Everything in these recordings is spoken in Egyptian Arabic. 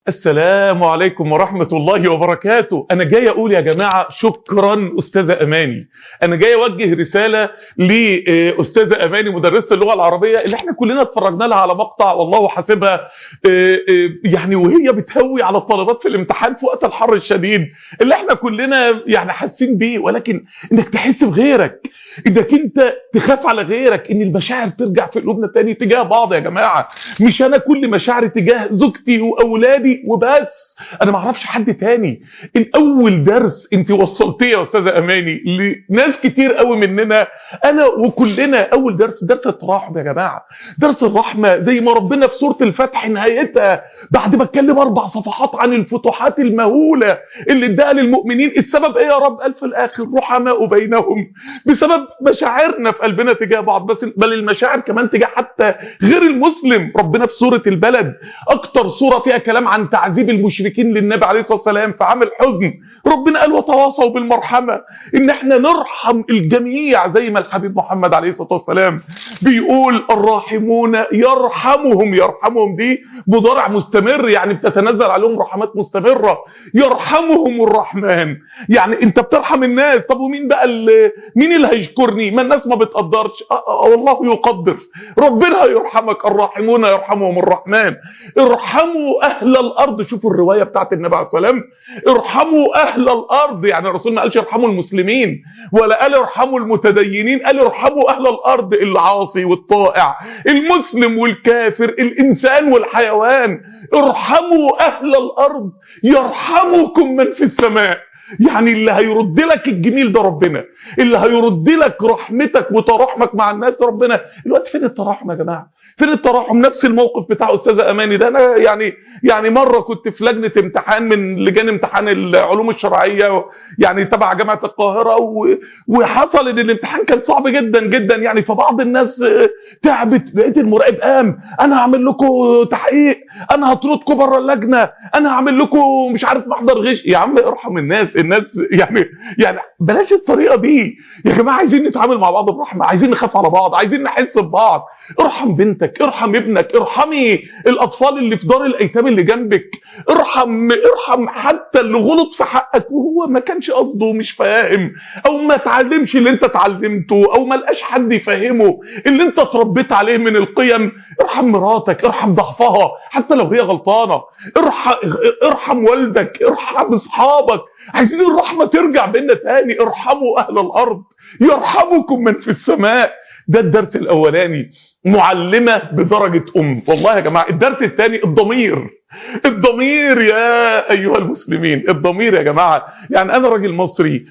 السلام عليكم ورحمة الله وبركاته أنا جاي أقول يا جماعة شكرا أستاذة أماني أنا جاي أوجه رسالة لأستاذة أماني مدرسة اللغة العربية اللي احنا كلنا اتفرجنا لها على مقطع والله حاسبها يعني وهي بتهوي على الطالبات في الامتحان في وقت الحر الشديد اللي احنا كلنا يعني حاسين بيه ولكن انك تحس بغيرك انك انت تخاف على غيرك ان المشاعر ترجع في قلوبنا تاني تجاه بعض يا جماعة مش انا كل مشاعري تجاه زوجتي واولادي وبس انا ما اعرفش حد تاني ان اول درس انت وصلتيه يا استاذه اماني لناس كتير قوي مننا انا وكلنا اول درس درس التراحم يا جماعه درس الرحمه زي ما ربنا في سوره الفتح نهايتها بعد ما اتكلم اربع صفحات عن الفتوحات المهوله اللي اداها للمؤمنين السبب ايه يا رب قال في الاخر رحماء بينهم بسبب مشاعرنا في قلبنا تجاه بعض بس بل المشاعر كمان تجاه حتى غير المسلم ربنا في سوره البلد اكتر سوره فيها كلام عن تعذيب المشركين المشركين للنبي عليه الصلاه والسلام في عام الحزن ربنا قال وتواصوا بالمرحمه ان احنا نرحم الجميع زي ما الحبيب محمد عليه الصلاه والسلام بيقول الراحمون يرحمهم يرحمهم دي مضارع مستمر يعني بتتنزل عليهم رحمات مستمره يرحمهم الرحمن يعني انت بترحم الناس طب ومين بقى اللي مين اللي هيشكرني ما الناس ما بتقدرش والله يقدر ربنا يرحمك الراحمون يرحمهم الرحمن ارحموا اهل الارض شوفوا الروايه بتاعت النبي عليه السلام ارحموا اهل الارض يعني الرسول ما قالش ارحموا المسلمين ولا قال ارحموا المتدينين قال ارحموا اهل الارض العاصي والطائع المسلم والكافر الانسان والحيوان ارحموا اهل الارض يرحمكم من في السماء يعني اللي هيرد لك الجميل ده ربنا اللي هيرد لك رحمتك وتراحمك مع الناس ربنا الوقت فين التراحم يا جماعه فين التراحم نفس الموقف بتاع استاذه اماني ده انا يعني يعني مره كنت في لجنه امتحان من لجان امتحان العلوم الشرعيه يعني تبع جامعه القاهره وحصل ان الامتحان كان صعب جدا جدا يعني فبعض الناس تعبت لقيت المراقب قام انا هعمل لكم تحقيق انا هطردكم بره اللجنه انا هعمل لكم مش عارف محضر غش يا عم ارحم الناس الناس يعني يعني بلاش الطريقه دي يا جماعه عايزين نتعامل مع بعض برحمه عايزين نخاف على بعض عايزين نحس ببعض ارحم بنتك ارحم ابنك ارحمي الاطفال اللي في دار الايتام اللي جنبك ارحم ارحم حتى اللي غلط في حقك وهو ما كانش قصده ومش فاهم او ما اتعلمش اللي انت اتعلمته او ما لقاش حد يفهمه اللي انت اتربيت عليه من القيم ارحم مراتك ارحم ضعفها حتى لو هي غلطانه ارحم ارحم والدك ارحم اصحابك عايزين الرحمه ترجع بينا تاني ارحموا اهل الارض يرحمكم من في السماء ده الدرس الاولاني معلمة بدرجة ام والله يا جماعة الدرس الثاني الضمير الضمير يا ايها المسلمين الضمير يا جماعة يعني انا راجل مصري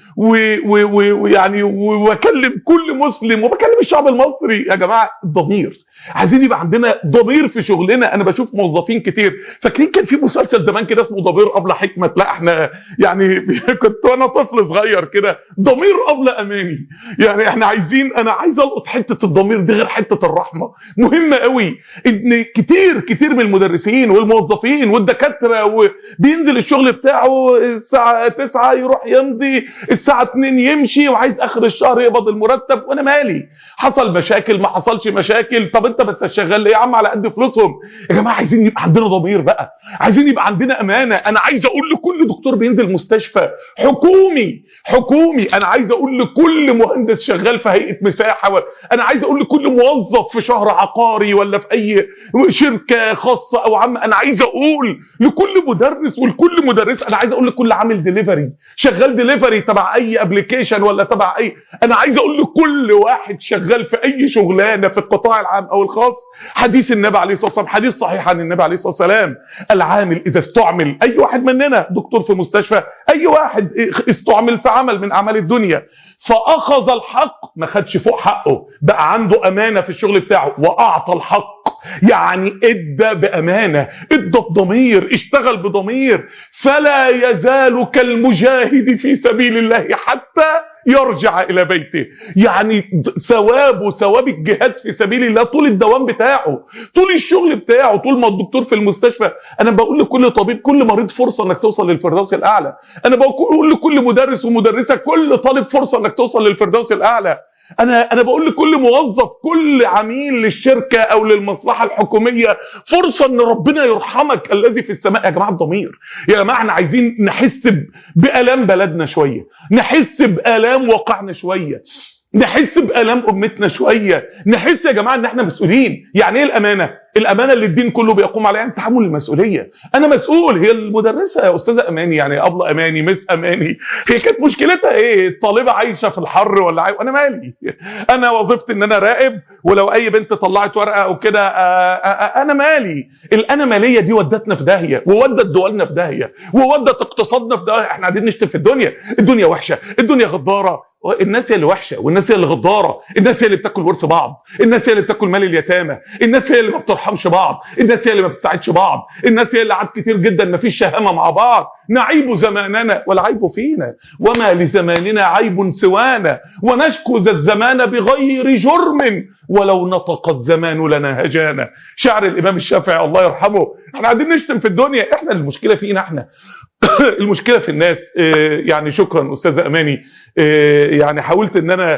ويعني واكلم كل مسلم وبكلم الشعب المصري يا جماعة الضمير عايزين يبقى عندنا ضمير في شغلنا انا بشوف موظفين كتير فاكرين كان في مسلسل زمان كده اسمه ضمير قبل حكمه لا احنا يعني كنت وانا طفل صغير كده ضمير قبل اماني يعني احنا عايزين انا عايز القط حته الضمير دي غير حته الرحمه مهمه قوي ان كتير كتير من المدرسين والموظفين والدكاتره وبينزل الشغل بتاعه الساعه 9 يروح يمضي الساعه 2 يمشي وعايز اخر الشهر يقبض المرتب وانا مالي حصل مشاكل ما حصلش مشاكل طب انت ما انت شغال ليه يا عم على قد فلوسهم يا جماعه عايزين يبقى عندنا ضمير بقى عايزين يبقى عندنا امانه انا عايز اقول لكل دكتور بينزل مستشفى حكومي حكومي انا عايز اقول لكل مهندس شغال في هيئه مساحه و... انا عايز اقول لكل موظف في شهر عقاري ولا في اي شركه خاصه او عامه انا عايز اقول لكل مدرس ولكل مدرس انا عايز اقول لكل عامل ديليفري شغال ديليفري تبع اي ابلكيشن ولا تبع اي انا عايز اقول لكل واحد شغال في اي شغلانه في القطاع العام او الخاص حديث النبي عليه الصلاه والسلام حديث صحيح عن النبي عليه الصلاه والسلام العامل اذا استعمل اي واحد مننا دكتور في مستشفى اي واحد استعمل في عمل من اعمال الدنيا فاخذ الحق ما خدش فوق حقه بقى عنده امانه في الشغل بتاعه واعطى الحق يعني ادى بامانه ادى بضمير اشتغل بضمير فلا يزال كالمجاهد في سبيل الله حتى يرجع الى بيته يعني ثوابه ثواب الجهاد في سبيل الله طول الدوام بتاعه طول الشغل بتاعه طول ما الدكتور في المستشفى انا بقول لكل طبيب كل مريض فرصه انك توصل للفردوس الاعلى انا بقول لكل مدرس ومدرسه كل طالب فرصه انك توصل للفردوس الاعلى انا انا بقول لكل موظف كل عميل للشركه او للمصلحه الحكوميه فرصه ان ربنا يرحمك الذي في السماء يا جماعه الضمير يا جماعه احنا عايزين نحس بالام بلدنا شويه نحس بالام واقعنا شويه نحس بألام أمتنا شوية نحس يا جماعة ان احنا مسؤولين يعني ايه الأمانة الأمانة اللي الدين كله بيقوم عليها يعني تحمل المسؤولية أنا مسؤول هي المدرسة يا أستاذة أماني يعني أبلة أماني مس أماني هي كانت مشكلتها إيه الطالبة عايشة في الحر ولا عاي... أنا مالي أنا وظيفتي إن أنا راقب ولو أي بنت طلعت ورقة أو كده أنا مالي الأنا مالية دي ودتنا في داهية وودت دولنا في داهية وودت اقتصادنا في داهية إحنا قاعدين نشتم في الدنيا الدنيا وحشة الدنيا غدارة الناس هي اللي وحشه والناس هي اللي غداره الناس هي اللي بتاكل ورث بعض الناس هي اللي بتاكل مال اليتامى الناس هي اللي ما بترحمش بعض الناس هي اللي ما بتساعدش بعض الناس هي اللي عاد كتير جدا ما فيش شهامه مع بعض نعيب زماننا والعيب فينا وما لزماننا عيب سوانا ونشكو ذا الزمان بغير جرم ولو نطق الزمان لنا هجانا شعر الامام الشافعي الله يرحمه احنا قاعدين نشتم في الدنيا احنا المشكله فينا احنا المشكله في الناس يعني شكرا استاذه اماني يعني حاولت ان انا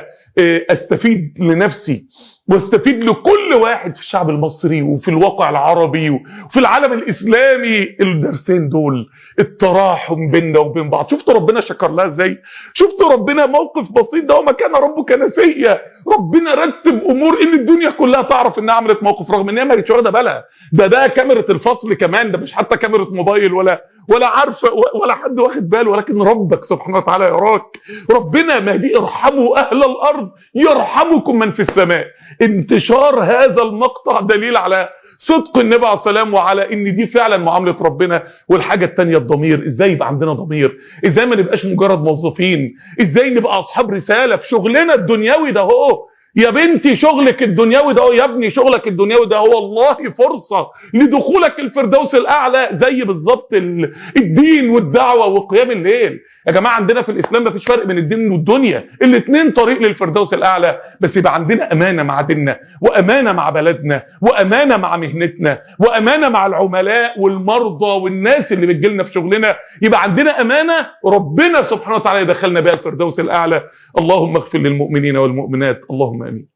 استفيد لنفسي واستفيد لكل واحد في الشعب المصري وفي الواقع العربي وفي العالم الاسلامي الدرسين دول التراحم بيننا وبين بعض شفتوا ربنا شكر لها ازاي شفتوا ربنا موقف بسيط ده وما كان ربك نسيا ربنا رتب امور ان الدنيا كلها تعرف انها عملت موقف رغم ان هي ما كانتش واخده بالها ده ده كاميرا الفصل كمان ده مش حتى كاميرا موبايل ولا ولا عارفه ولا حد واخد باله ولكن ربك سبحانه وتعالى يراك ربنا ما دي ارحموا اهل الارض يرحمكم من في السماء انتشار هذا المقطع دليل على صدق النبي عليه السلام وعلى ان دي فعلا معامله ربنا والحاجه الثانيه الضمير ازاي يبقى عندنا ضمير ازاي ما نبقاش مجرد موظفين ازاي نبقى اصحاب رساله في شغلنا الدنيوي ده هو يا بنتي شغلك الدنيوي ده هو يا ابني شغلك الدنيوي ده هو والله فرصة لدخولك الفردوس الأعلى زي بالظبط الدين والدعوة وقيام الليل يا جماعة عندنا في الإسلام مفيش فرق بين الدين والدنيا الاثنين طريق للفردوس الأعلى بس يبقى عندنا أمانة مع ديننا وأمانة مع بلدنا وأمانة مع مهنتنا وأمانة مع العملاء والمرضى والناس اللي بتجيلنا في شغلنا يبقى عندنا أمانة ربنا سبحانه وتعالى يدخلنا بها الفردوس الأعلى اللهم اغفر للمؤمنين والمؤمنات اللهم امين